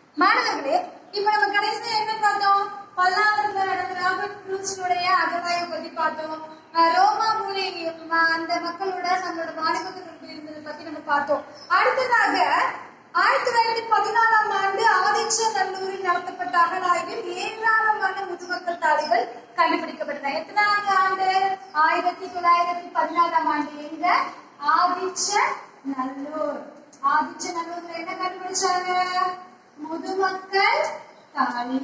மாணவர்களே இப்ப நம்ம கடைசியா என்ன பார்த்தோம் பல்லாவரத்துல நடந்த ராபர்ட் ப்ரூஸ்னுடைய அகவாயை பத்தி பார்த்தோம் அஹ் ரோமா மூலை ம- அந்த மக்களோட நம்மளோட மாணவ தொடர்பு இருந்ததை பத்தி நம்ம பார்த்தோம் அடுத்ததாக ஆயிரத்தி தொள்ளாயிரத்தி பதினாலாம் ஆண்டு ஆதிச்சநல்லூரில் நடத்தப்பட்ட அகழாய்வில் ஏராளமான முதுமக்கள் தாளிகள் கண்டுபிடிக்கப்பட்டன எத்தனாவது ஆண்டு ஆயிரத்தி தொள்ளாயிரத்தி பதினாலாம் ஆண்டு எங்க ஆதிச்ச நல்லூர் ஆதிச்ச நல்லூர்ல என்ன கண்டுபிடிச்சாங்க முதுமக்கள் தாலி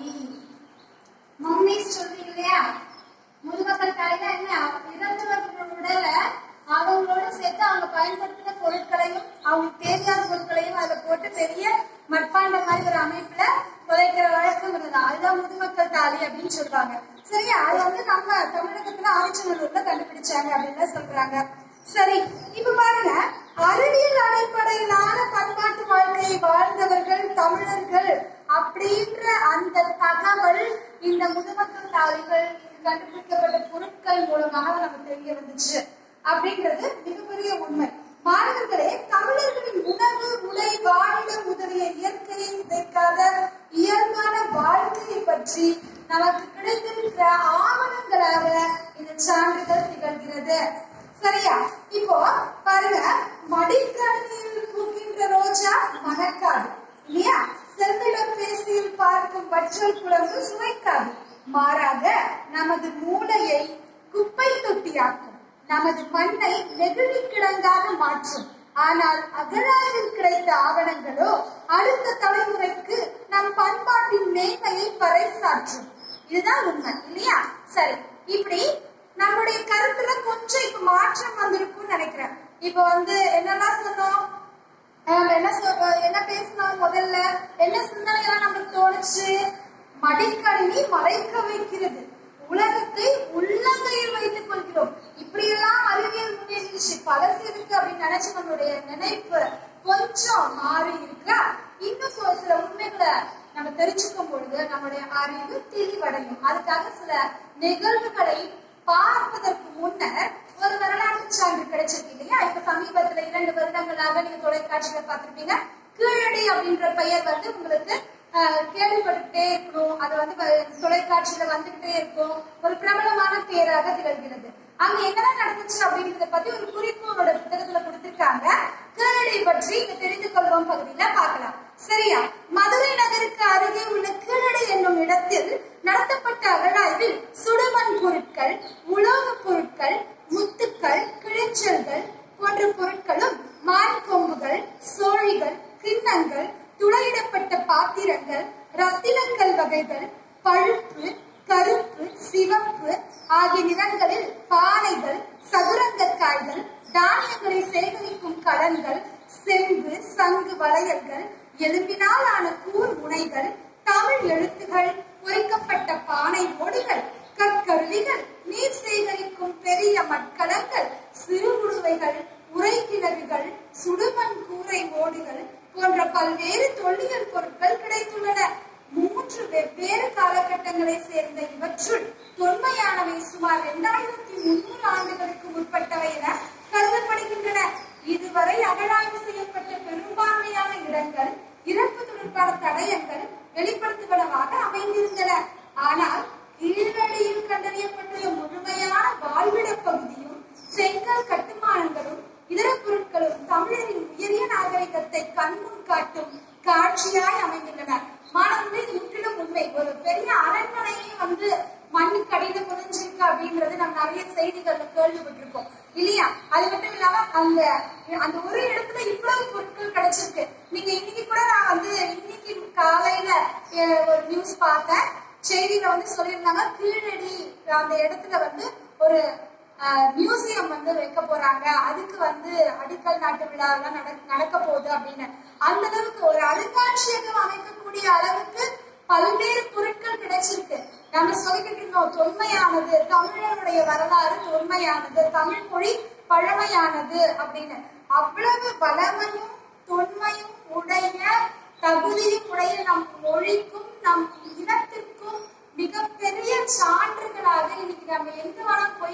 மம்மி சொல்றீங்க இல்லையா முதுமக்கள் தாலினா என்ன இறந்தவர்களோட உடலை அவங்களோட சேர்த்து அவங்க பயன்படுத்தின பொருட்களையும் அவங்களுக்கு தேவையான பொருட்களையும் அதுல போட்டு பெரிய மட்பாண்ட மாதிரி ஒரு அமைப்புல புதைக்கிற வழக்கம் இருந்தது அதுதான் முதுமக்கள் தாலி அப்படின்னு சொல்றாங்க சரியா அது வந்து நம்ம தமிழகத்துல ஆதிச்சநல்லூர்ல கண்டுபிடிச்சாங்க அப்படின்னு சொல்றாங்க சரி இப்ப பாருங்க அறிவியல் அடிப்படையிலான பண்பாட்டு வாழ்க்கையை வாழ்ந்தவர்கள் தமிழர்கள் அப்படின்ற அந்த தகவல் இந்த முதுமக்கள் தாளிகள் இது கண்டுபிடிக்கப்பட்ட பொருட்கள் மூலமாக நமக்கு தெரிய வந்துச்சு அப்படின்றது மிகப்பெரிய உண்மை மாணவர்களே தமிழர்களின் உணவு உடை வாழிடம் முதலிய இயற்கையை சிதைக்காத இயல்பான வாழ்க்கையை பற்றி நமக்கு கிடைத்திருக்கிற ஆவணங்களாக இந்த சான்றுகள் திகழ்கிறது சரியா இப்போ பாருங்க மடிக்கணினியில் பூக்கின்ற ரோஜா மணக்காது இல்லையா செல்லிடம் பேசியில் பார்க்கும் வற்றல் குழம்பு சுவைக்காது மாறாக நமது மூளையை குப்பை தொட்டியாக்கும் நமது மண்ணை நெகிழி கிடங்காக மாற்றும் ஆனால் அகராயில் கிடைத்த ஆவணங்களோ அடுத்த தலைமுறைக்கு நம் பண்பாட்டின் மேன்மையை பறைசாற்றும் இதுதான் உண்மை இல்லையா சரி இப்படி நம்முடைய கருத்துல கொஞ்சம் இப்ப மாற்றம் வந்திருக்கும்னு நினைக்கிறேன் இப்ப வந்து என்னெல்லாம் சொன்னோம் நம்ம என்ன சொ- என்ன பேசணும் முதல்ல என்ன சிந்தனைகள்லாம் நமக்கு தோணுச்சு மடிக்கணினி மறைக்க வைக்கிறது உலகத்தை உள்ளங்கையில் வைத்துக் கொள்கிறோம் இப்படியெல்லாம் அறிவியல் முன்னேறிச்சு பழசு இருக்கு அப்படின்னு நினைச்சு நம்மளுடைய நினைப்பு கொஞ்சம் மாறி இருக்கா இன்னும் ஒரு சில உண்மைகளை நம்ம தெரிஞ்சுக்கும் பொழுது நம்முடைய அறிவு தெளிவடையும் அதுக்காக சில நிகழ்வுகளை பார்ப்பதற்கு முன்னர் ஒரு வரலாற்று சான்று கிடைச்சிருக்கு இல்லையா இப்ப சமீபத்துல இரண்டு வருடங்களாக நீங்க தொலைக்காட்சியில பார்த்திருப்பீங்க கீழடி அப்படின்ற பெயர் வந்து உங்களுக்கு ஆஹ், கேள்விப்பட்டுட்டே இருக்கணும் அது வந்து வ- தொலைக்காட்சியில வந்துகிட்டே இருக்கும் ஒரு பிரபலமான பெயராக திகழ்கிறது அங்க என்னதான் நடந்துச்சு அப்படின்றத பத்தி ஒரு குறிப்பு உங்களோட புத்தகத்துல கொடுத்திருக்காங்க கீழடி பற்றி இங்க தெரிந்து கொள்வோம் பகுதியில பார்க்கலாம் சரியா மதுரை நகருக்கு அருகே உள்ள கீழடி என்னும் இடத்தில் நடத்தப்பட்ட அகழாய்வில் சுடுமண் பொருட்கள் உலோகப் பொருட்கள் முத்துக்கள் கிழிச்சல்கள் போன்ற பொருட்களும் மான் கொம்புகள் சோழிகள் கிண்ணங்கள் துளையிடப்பட்ட பாத்திரங்கள் ரத்தினக்கல் வகைகள் பழுப்பு கருப்பு சிவப்பு ஆகிய நிறங்களில் பானைகள் சதுரங்க காய்கள் தானியங்களை சேகரிக்கும் கடன்கள் செம்பு சங்கு வளையல்கள் எலும்பினால் ஆன கூர் முனைகள் தமிழ் எழுத்துகள் பொறிக்கப்பட்ட பானை ஓடுகள் கற்கருவிகள் நீர் சேகரிக்கும் பெரிய மட்கலங்கள் சிறு உடுவைகள் உரைக்கிணறுகள் சுடுமண் கூரை ஓடுகள் போன்ற பல்வேறு தொல்லியல் பொருட்கள் கிடைத்துள்ளன மூன்று வெவ்வேறு காலகட்டங்களை சேர்ந்த இவற்றுள் தொன்மையானவை சுமார் இரண்டாயிரத்தி முன்னூறு ஆண்டுகளுக்கு முற்பட்டவை என கருதப்படுகின்றன இதுவரை அகழாய்வு செய்யப்பட்ட பெரும்பான்மையான இடங்கள் இறப்பு தொடர்பான தடயங்கள் வெளிப்படுத்துவனவாக அமைந்திருந்தன ஆனால் கீழடியில் கண்டறியப்பட்டுள்ள முழுமையான வாழ்விட பகுதியும் செங்கல் கட்டுமானங்களும் இதர பொருட்களும் தமிழரின் உயரிய நாகரிகத்தை கண்முன் காட்டும் காட்சியாய் அமைந்துள்ளன மாணவர்களே இது முற்றிலும் உண்மை ஒரு பெரிய அரண்மனையே வந்து மண்ணுக்கு அடியில புரிஞ்சிருக்கு அப்படின்றது நம்ம நிறைய செய்திகள்ல கேள்விப்பட்டிருக்கோம் இல்லையா அது மட்டும் இல்லாம அந்த அந்த ஒரு இடத்துல இவ்வளவு பொருட்கள் கிடைச்சிருக்கு நீங்க இன்னைக்கு கூட நான் வந்து இன்னைக்கு காலையில அஹ், ஒரு நியூஸ் பார்த்தேன் செய்தியில வந்து சொல்லியிருந்தாங்க கீழடி அந்த இடத்துல வந்து ஒரு மியூசியம் வந்து வைக்க போறாங்க அதுக்கு வந்து அடிக்கல் நாட்டு விழா எல்லாம் நட- நடக்க போகுது அப்படின்னு அந்த அளவுக்கு ஒரு அருங்காட்சியகம் அமைக்கக்கூடிய அளவுக்கு பல்வேறு பொருட்கள் கிடைச்சிருக்கு நம்ம சொல்லிக்கிட்டு இருந்தோம் தொன்மையானது தமிழனுடைய வரலாறு தொன்மையானது தமிழ் மொழி பழமையானது அப்படின்னு அவ்வளவு வளமையும் தொன்மையும் உடைய தகுதியும் உடைய நம் மொழிக்கும் நம் இனத்திற்கும் மிகப்பெரிய சான்றுகளாக இன்னைக்கு நம்ம எங்க வேணா போய்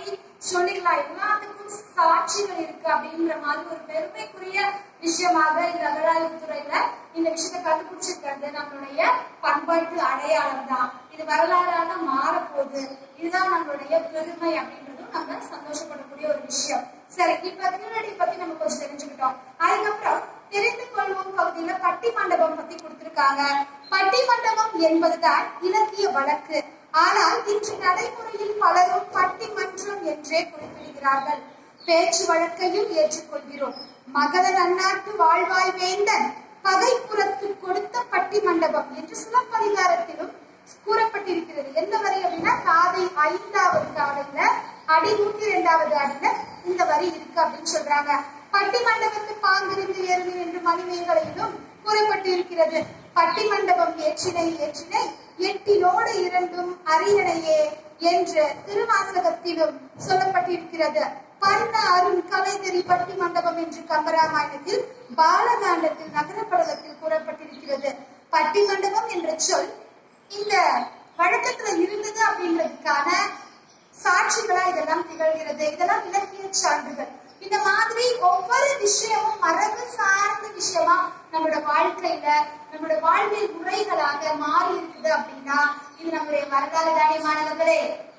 சொல்லிக்கலாம் எல்லாத்துக்கும் சாட்சிகள் இருக்கு அப்படின்ற மாதிரி ஒரு பெருமைக்குரிய விஷயமாக இந்த அகராய்வுத்துறையில இந்த விஷயத்தை கண்டுபிடிச்சிருக்கிறது நம்மளுடைய பண்பாட்டு அடையாளம் தான் இது வரலாறாக மாறப்போகுது இதுதான் நம்மளுடைய பெருமை அப்படின்றதும் நம்ம சந்தோஷப்படக்கூடிய ஒரு விஷயம் சரி இப்ப கீழடி பத்தி நம்ம கொஞ்சம் தெரிஞ்சுக்கிட்டோம் அதுக்கப்புறம் தெரிந்து கொள்வோம் பகுதியில பட்டி மண்டபம் பத்தி கொடுத்திருக்காங்க பட்டி மண்டபம் என்பதுதான் இலக்கிய வழக்கு ஆனால் இன்று நடைமுறையில் பலரும் பட்டிமன்றம் என்றே குறிப்பிடுகிறார்கள் பேச்சு வழக்கையும் ஏற்றுக்கொள்கிறோம் மகத நன்னாட்டு வாழ்வாய் வேந்தன் பகைப்புறத்து கொடுத்த பட்டி மண்டபம் என்று சிலப்பதிகாரத்திலும் கூறப்பட்டிருக்கிறது எந்த வரி அப்படின்னா காதை ஐந்தாவது காதையில அடி நூத்தி இரண்டாவது அடியில இந்த வரி இருக்கு அப்படின்னு சொல்றாங்க பட்டி மண்டபத்து பாங்கிருந்து ஏறுது என்று மணிமேகலையிலும் கூறப்பட்டிருக்கிறது பட்டி மண்டபம் ஏற்றினை ஏற்றினை எட்டினோடு இரண்டும் அரியணையே என்று திருவாசகத்திலும் சொல்லப்பட்டிருக்கிறது பண்ண அருண் கலைதெறி பட்டி மண்டபம் என்று கம்பராமாயணத்தில் பாலகாண்டத்தில் நகரப்படலத்தில் கூறப்பட்டிருக்கிறது பட்டி மண்டபம் என்ற சொல் இந்த வழக்கத்துல இருந்தது அப்படின்றதுக்கான சாட்சிகளா இதெல்லாம் திகழ்கிறது இதெல்லாம் இலக்கிய சான்றுகள் இந்த மாதிரி ஒவ்வொரு விஷயமும் மரபு சார்ந்த விஷயமா நம்மளோட வாழ்க்கையில நம்மளோட வாழ்வியல் முறைகளாக மாறி இருக்குது அப்படின்னா இது நம்முடைய வரலாறு தானே மாணவர்களே